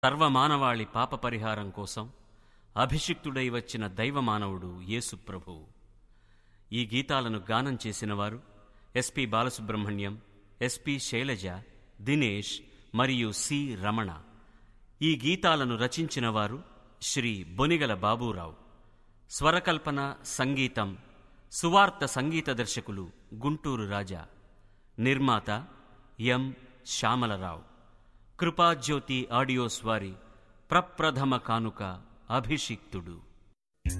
సర్వమానవాళి పాప పరిహారం కోసం అభిషిక్తుడై వచ్చిన దైవమానవుడు యేసు ప్రభువు ఈ గీతాలను గానం చేసినవారు ఎస్పి బాలసుబ్రహ్మణ్యం ఎస్పి శైలజ దినేష్ మరియు సి రమణ ఈ గీతాలను రచించినవారు శ్రీ బొనిగల బాబూరావు స్వరకల్పన సంగీతం సువార్త సంగీత దర్శకులు గుంటూరు రాజా నిర్మాత ఎం శ్యామలరావు కృపాజ్యోతి ఆడియోస్ వారి ప్రప్రథమ కానుక అభిషిక్తుడు